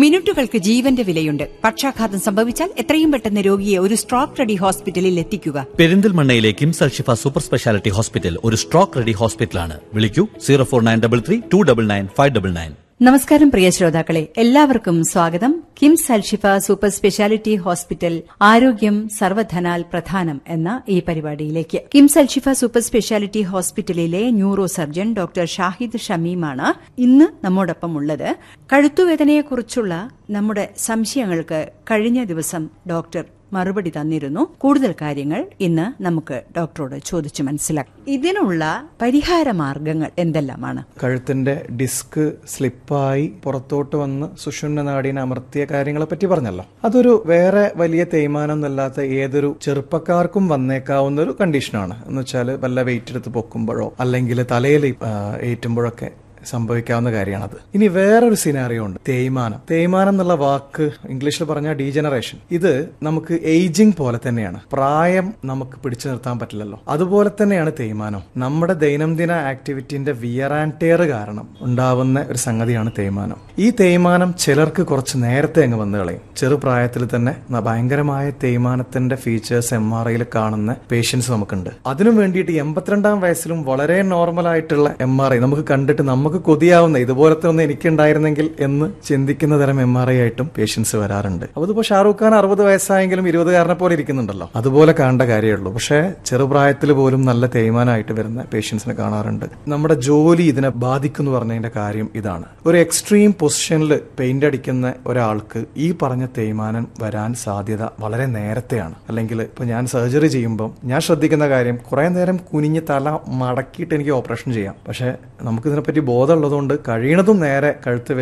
മിനിറ്റുകൾക്ക് ജീവന്റെ വിലയുണ്ട് പക്ഷാഘാതം സംഭവിച്ചാൽ എത്രയും പെട്ടെന്ന് രോഗിയെ ഒരു സ്ട്രോക്ക് റെഡി ഹോസ്പിറ്റലിൽ എത്തിക്കുക പെരിന്തൽമണ്ണയിലെ KIMS Alshifa super speciality hospital ഒരു സ്ട്രോക്ക് റെഡി ഹോസ്പിറ്റലാണ് വിളിക്കൂ zero four nine double three two double nine five double nine നമസ്കാരം പ്രിയ ശ്രോതാക്കളെ എല്ലാവർക്കും സ്വാഗതം KIMS Alshifa super speciality hospital ആരോഗ്യം സർവധനാൽ പ്രധാനം എന്ന ഈ പരിപാടിയിലേക്ക് കിംസ് അൽഷിഫ സൂപ്പർ സ്പെഷ്യാലിറ്റി ഹോസ്പിറ്റലിലെ ന്യൂറോ സർജൻ ഡോക്ടർ ഷാഹിദ് ഷമീമാണ് ഇന്ന് നമ്മോടൊപ്പം ഉള്ളത് കഴുത്തുവേദനയെക്കുറിച്ചുള്ള നമ്മുടെ സംശയങ്ങൾക്ക് കഴിഞ്ഞ ദിവസം ഡോക്ടർ മറുപടി തന്നിരുന്നു കൂടുതൽ കാര്യങ്ങൾ ഇന്ന് നമുക്ക് ഡോക്ടറോട് ചോദിച്ചു മനസ്സിലാക്കാം ഇതിനുള്ള പരിഹാര മാർഗങ്ങൾ എന്തെല്ലാമാണ് കഴുത്തിന്റെ ഡിസ്ക് സ്ലിപ്പായി പുറത്തോട്ട് വന്ന് സുഷുമ്ന നാടിനെ അമർത്തിയ കാര്യങ്ങളെ പറ്റി പറഞ്ഞല്ലോ അതൊരു വേറെ വലിയ തേയ്മാനം എന്നല്ലാത്ത ഏതൊരു ചെറുപ്പക്കാർക്കും വന്നേക്കാവുന്ന ഒരു കണ്ടീഷനാണ് എന്ന് വെച്ചാൽ വല്ല വെയിറ്റ് എടുത്ത് പൊക്കുമ്പോഴോ അല്ലെങ്കിൽ തലയിൽ ആ, ഏറ്റുമ്പോഴൊക്കെ സംഭവിക്കാവുന്ന കാര്യമാണത് ഇനി വേറൊരു സിനാറിയോ ഉണ്ട് തേയ്മാനം തേയ്മാനം എന്നുള്ള വാക്ക് ഇംഗ്ലീഷിൽ പറഞ്ഞാൽ ഡീജനറേഷൻ ഇത് നമുക്ക് ഏജിങ് പോലെ തന്നെയാണ് പ്രായം നമുക്ക് പിടിച്ചു നിർത്താൻ പറ്റില്ലല്ലോ അതുപോലെ തന്നെയാണ് തേയ്മാനം നമ്മുടെ ദൈനംദിന ആക്ടിവിറ്റിന്റെ വിയർ ആൻഡ് ടെയർ കാരണം ഉണ്ടാവുന്ന ഒരു സംഗതിയാണ് തേയ്മാനം ഈ തേയ്മാനം ചിലർക്ക് കുറച്ച് നേരത്തെ അങ്ങ് വന്നു കളയും ചെറുപ്രായത്തിൽ തന്നെ ന- ഭയങ്കരമായ തേയ്മാനത്തിന്റെ ഫീച്ചേഴ്സ് എം ആർ ഐയിൽ കാണുന്ന പേഷ്യൻസ് നമുക്കുണ്ട് അതിനു വേണ്ടിയിട്ട് എൺപത്തിരണ്ടാം വയസ്സിലും വളരെ നോർമൽ ആയിട്ടുള്ള എം ആർ ഐ നമുക്ക് കണ്ടിട്ട് നമുക്ക് കൊതിയാവുന്ന ഇതുപോലത്തെ ഒന്ന് എനിക്കുണ്ടായിരുന്നെങ്കിൽ എന്ന് ചിന്തിക്കുന്ന തരം എം ആർ ഐ ആയിട്ടും പേഷ്യൻസ് വരാറുണ്ട് അപ്പൊ ഇതിപ്പോ ഷാറൂഖ് ഖാൻ അറുപത് വയസ്സായെങ്കിലും ഇരുപതുകാരനെ പോലെ ഇരിക്കുന്നുണ്ടല്ലോ അതുപോലെ കാണേണ്ട കാര്യമുള്ളൂ പക്ഷേ ചെറുപ്രായത്തിൽ പോലും നല്ല തേയ്മാനമായിട്ട് വരുന്ന പേഷ്യൻസിനെ കാണാറുണ്ട് നമ്മുടെ ജോലി ഇതിനെ ബാധിക്കും എന്ന് പറഞ്ഞതിന്റെ കാര്യം ഇതാണ് ഒരു എക്സ്ട്രീം പൊസിഷനിൽ പെയിന്റ് അടിക്കുന്ന ഒരാൾക്ക് ഈ പറഞ്ഞ തേയ്മാനം വരാൻ സാധ്യത വളരെ നേരത്തെയാണ് അല്ലെങ്കിൽ ഇപ്പൊ ഞാൻ സർജറി ചെയ്യുമ്പോൾ ഞാൻ ശ്രദ്ധിക്കുന്ന കാര്യം കുറെ നേരം കുനിഞ്ഞ് തല മടക്കിയിട്ട് എനിക്ക് ഓപ്പറേഷൻ ചെയ്യാം പക്ഷെ നമുക്ക് ഇതിനെപ്പറ്റി ബോധമുള്ളതുകൊണ്ട് കഴിയണതും നേരെ കഴുത്ത് വെച്ച്